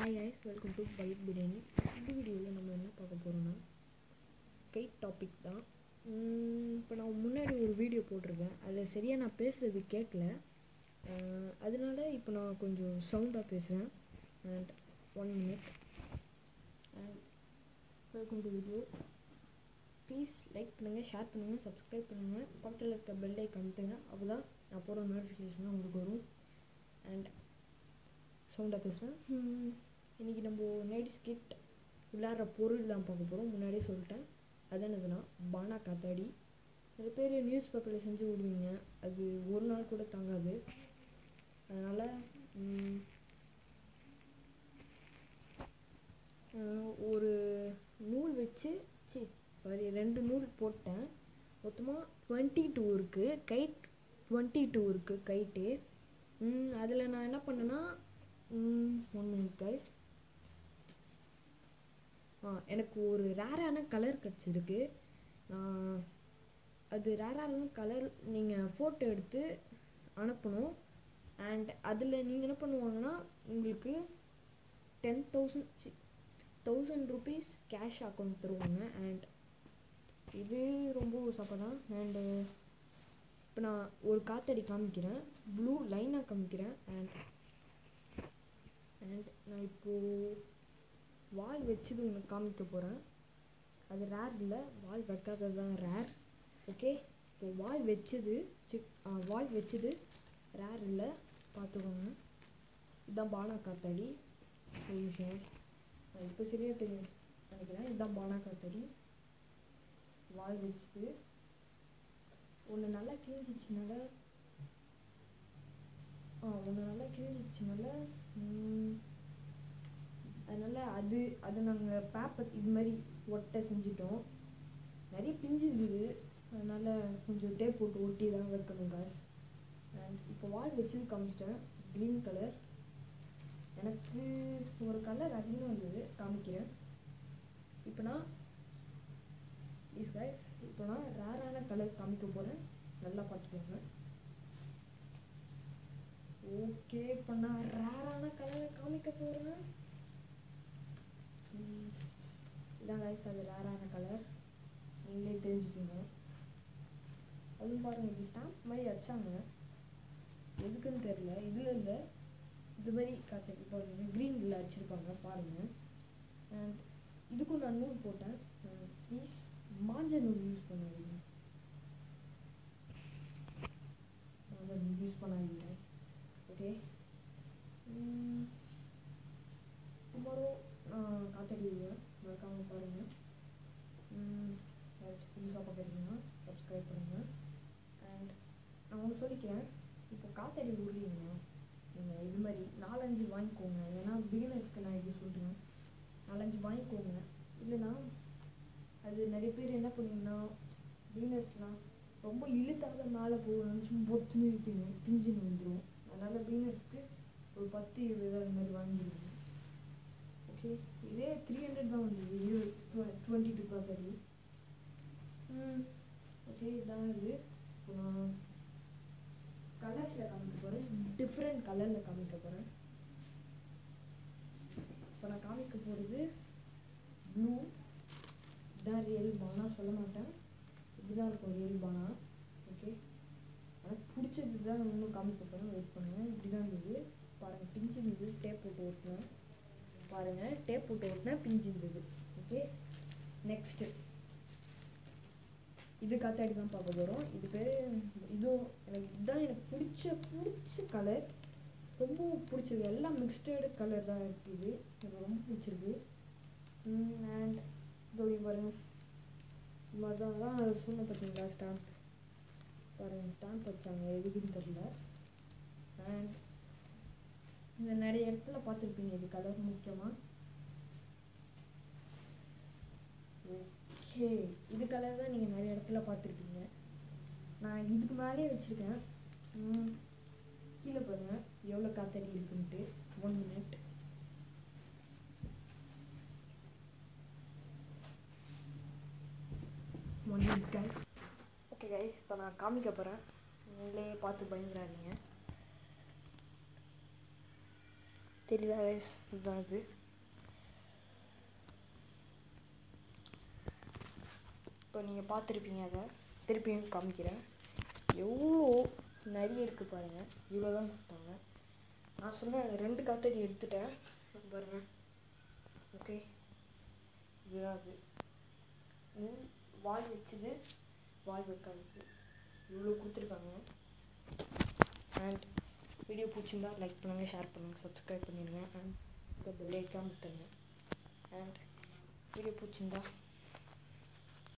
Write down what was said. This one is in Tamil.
Hi guys welcome to bite biryani இந்த வீடியோவில் நம்ம என்ன பார்க்க போகிறோம்னா கைட் டாபிக் தான் இப்போ நான் முன்னாடி ஒரு வீடியோ போட்டிருக்கேன் அதில் சரியாக நான் பேசுகிறது கேட்கல அஹ் அதனால இப்போ நான் கொஞ்சம் சவுண்டாக பேசுகிறேன் and one minute and welcome to video please like பண்ணுங்கள் ஷேர் பண்ணுங்கள் சப்ஸ்கிரைப் பண்ணுங்கள் பக்கத்தில் இருக்க பெல் ஐக்கான் அமுத்துங்க அப்போ தான் நான் போகிற நோட்டிஃபிகேஷன் உங்களுக்கு வரும் அண்ட் சவுண்டாக பேசுகிறேன் இன்றைக்கி நம்ம நைட் ஸ்கிட் விளையாடுற பொருள் தான் பார்க்க போகிறோம் முன்னாடியே சொல்லிட்டேன் அது என்னதுன்னா பானா காத்தாடி நிறைய பேர் நியூஸ் பேப்பரில் செஞ்சு விடுவீங்க அது ஒரு நாள் கூட தாங்காது அதனால் ஒரு நூல் வச்சு சி சாரி ரெண்டு நூல் போட்டேன் மொத்தமாக டுவெண்ட்டி டூ இருக்குது கைட் டுவெண்ட்டி டூ இருக்குது கைட்டு அதில் நான் என்ன பண்ணேன்னா ஒன் மினிட் கைஸ் ஆ எனக்கு ஒரு ரேரான கலர் கிடச்சிருக்கு நான் அது ரேரான கலர் நீங்கள் ஃபோட்டோ எடுத்து அனுப்பணும் அண்ட் அதில் நீங்கள் என்ன பண்ணுவாங்கன்னா உங்களுக்கு ten thousand thousand rupees cash account தருவாங்க அண்ட் இது ரொம்ப சப்பை தான் அண்டு இப்போ நான் ஒரு காத்தடி காமிக்கிறேன் ப்ளூ லைனாக காமிக்கிறேன் அண்ட் அண்ட் நான் இப்போது வால் வச்சது ஒன்று காமிக்க போகிறேன் அது ரேர் இல்லை வால் வைக்காதது தான் ரேர் ஓகே இப்போ வால் வச்சது சி வால் வச்சது ரேர் இல்லை பார்த்துக்கோங்க இதுதான் பானா காத்தாடி ஒரு நிமிஷம் இப்போ சரியாக தெரியும் நினைக்கிறேன் இதுதான் பானா காத்தாடி வால் வச்சது ஒன்று நல்லா கிழிஞ்சிச்சுனால ஆ ஒன்று நல்லா கிழிஞ்சிச்சுனால அதனால் அது அது நாங்கள் பேப்பர் இது மாதிரி ஒட்டை செஞ்சிட்டோம் நிறைய பிஞ்சு இருந்தது அதனால் கொஞ்சம் டேப் போட்டு ஒட்டி தான் வைக்கணும் காஸ் அண்ட் இப்போ வால் வச்சது காமிச்சிட்டேன் க்ரீன் கலர் எனக்கு ஒரு கலர் அதிகமாக இருந்தது காமிக்கிறேன் இப்போ நான் ப்ளீஸ் கைஸ் இப்போ நான் ரேரான கலர் காமிக்க போகிறேன் நல்லா பார்த்துக்கோங்க ஓகே இப்போ நான் ரேரான கலரை காமிக்க போகிறேன் இதான் கைஸ் அது ரேரான கலர் நீங்களே தெரிஞ்சுக்கோங்க அதுவும் பாருங்கள் இது ஸ்டாம்ப் மாதிரி வச்சாங்க எதுக்குன்னு தெரில இதில் இல்லை இது மாதிரி காத்து பாருங்க க்ரீனில் வச்சுருப்பாங்க பாருங்கள் அண்ட் இதுக்கும் நான் நூல் போட்டேன் ப்ளீஸ் மாஞ்ச நூல் யூஸ் பண்ணாதீங்க மாஞ்ச நூல் யூஸ் பண்ணாதீங்க guys. ஓகே டுமாரோ நான் காத்தடி விடுவேன் மறக்காமல் பாருங்கள் யாராச்சும் புதுசாக பார்க்குறீங்கன்னா சப்ஸ்கிரைப் பண்ணுங்கள் அண்ட் நான் ஒன்று சொல்லிக்கிறேன் இப்போ காத்தடி விடுறீங்கன்னா நீங்கள் இது மாதிரி நாலஞ்சு வாங்கிக்கோங்க ஏன்னா பிகினர்ஸ்க்கு நான் இது சொல்கிறேன் நாலஞ்சு வாங்கிக்கோங்க இல்லைன்னா அது நிறைய பேர் என்ன பண்ணுவீங்கன்னா பிகினர்ஸ்லாம் ரொம்ப இழுத்தாக மேலே போகணும்னு சும்மா பொத்துன்னு இருப்பீங்க பிஞ்சுன்னு வந்துடும் அதனால் பிகினர்ஸ்க்கு ஒரு பத்து இருபது அது மாதிரி வாங்கிடுங்க ஓகே இதே த்ரீ ஹண்ட்ரட் தான் வந்தது இது டுவெண்ட்டி டூ காத்தடி ஓகே இதான் இது இப்போ நான் கலர்ஸில் காமிக்க போகிறேன் டிஃப்ரெண்ட் கலரில் காமிக்க போகிறேன் இப்போ நான் காமிக்க போகிறது ப்ளூ இதுதான் ரியல் பானா சொல்ல மாட்டேன் இப்படிதான் இருக்கும் ரியல் பானா ஓகே எனக்கு பிடிச்சது தான் இன்னும் காமிக்க போகிறேன் வெயிட் பண்ணுங்கள் இப்படி தான் இருந்தது பாருங்கள் பிஞ்சு இருந்தது டேப் போட்டு ஓட்டினேன் பாருங்கள் டேப் போட்டு ஓட்டினேன் பிஞ்சு இருந்தது ஓகே நெக்ஸ்ட்டு இது காத்தாடி தான் பார்க்க போகிறோம் இது பேர் இதுவும் எனக்கு இதுதான் எனக்கு பிடிச்ச பிடிச்ச கலர் ரொம்ப பிடிச்சிருக்கு எல்லாம் மிக்ஸ்டடு கலர் தான் இருக்குது எனக்கு ரொம்ப பிடிச்சிருக்கு அண்ட் இதோ பாருங்க இந்த மாதிரி தான் தான் சொன்ன பார்த்தீங்களா ஸ்டாம்ப் பாருங்கள் ஸ்டாம்ப் வச்சாங்க எதுக்குன்னு தெரில அண்ட் இந்த நிறைய இடத்துல பார்த்துருப்பீங்க இது கலர் முக்கியமாக ஓகே இது கலர் தான் நீங்கள் நிறைய இடத்துல பார்த்துருப்பீங்க நான் இதுக்கு மேலேயே வச்சுருக்கேன் கீழே பாருங்கள் எவ்வளோ காத்தடி இருக்குன்ட்டு one minute one minute guys okay guys இப்போ நான் காமிக்க போகிறேன் நீங்களே பார்த்து பயந்துடாதீங்க தெரியுதா கைஸ் இதுதான் அது இப்போ நீங்கள் பார்த்துருப்பீங்க அதை திருப்பியும் காமிக்கிறேன் எவ்வளோ நிறைய இருக்குது பாருங்கள் இவ்வளோ தான் கொடுத்தாங்க நான் சொன்ன ரெண்டு காத்தடி எடுத்துட்டேன் பாருங்கள் ஓகே இதுதான் அது இது வால் வச்சது வால் வைக்காதது இவ்வளோ கொடுத்துருக்காங்க அண்ட் வீடியோ பிடிச்சிருந்தா லைக் பண்ணுங்கள் ஷேர் பண்ணுங்கள் சப்ஸ்கிரைப் பண்ணிடுங்க அண்ட் பெல் ஐக்கான் தருங்க அண்ட் வீடியோ பிடிச்சிருந்தா